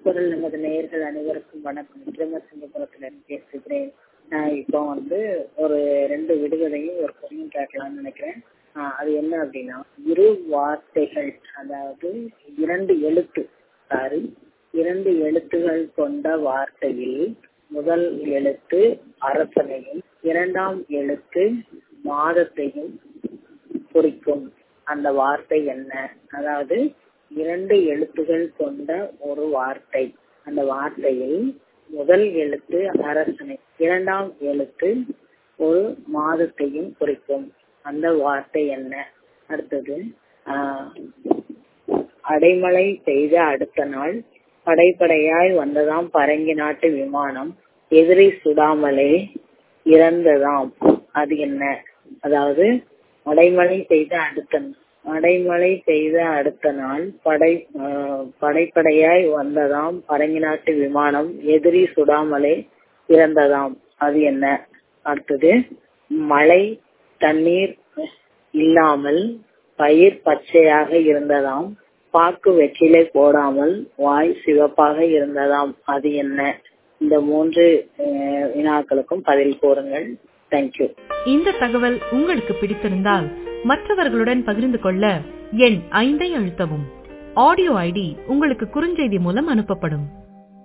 குரல் நமது நேயர்கள் அனைவருக்கும் வணக்கம் விக்ரமசிங்கபுரத்துல பேசுகிறேன் நான் இப்போ வந்து ஒரு ரெண்டு விடுகதையும் ஒரு பொருளையும் கேட்கலாம்னு நினைக்கிறேன் ஆஹ் அது என்ன அப்படின்னா இரு வார்த்தைகள் அதாவது இரண்டு எழுத்து சாரி இரண்டு எழுத்துகள் கொண்ட வார்த்தையில் முதல் எழுத்து அரசனையும் இரண்டாம் எழுத்து மாதத்தையும் குறிக்கும் அந்த வார்த்தை என்ன அதாவது இரண்டு எழுத்துகள் கொண்ட ஒரு வார்த்தை அந்த வார்த்தையில் முதல் எழுத்து அரசனை இரண்டாம் எழுத்து ஒரு மாதத்தையும் குறிக்கும் அந்த வார்த்தை என்ன அடுத்தது ஆஹ் அடைமழை பெய்த அடுத்த நாள் படைப்படையாய் வந்ததாம் பரங்கி நாட்டு விமானம் எதிரி சுடாமலே இறந்ததாம் அது என்ன அதாவது அடைமழை பெய்த அடுத்த அடைமழை பெய்த அடுத்த நாள் படை படைப்படையாய் வந்ததாம் பரங்கி நாட்டு விமானம் எதிரி சுடாமலே இறந்ததாம் அது என்ன அடுத்தது மழை தண்ணீர் இல்லாமல் பயிர் பச்சையாக இருந்ததாம் பாக்கு வெற்றிலை போடாமல் வாய் சிவப்பாக இருந்ததாம் அது என்ன இந்த மூன்று வினாக்களுக்கும் பதில் கூறுங்கள் தேங்க்யூ இந்த தகவல் உங்களுக்கு பிடித்திருந்தால் மற்றவர்களுடன் பகிர்ந்து கொள்ள எண் ஐந்தை அழுத்தவும் ஆடியோ ஐடி உங்களுக்கு குறுஞ்செய்தி மூலம் அனுப்பப்படும்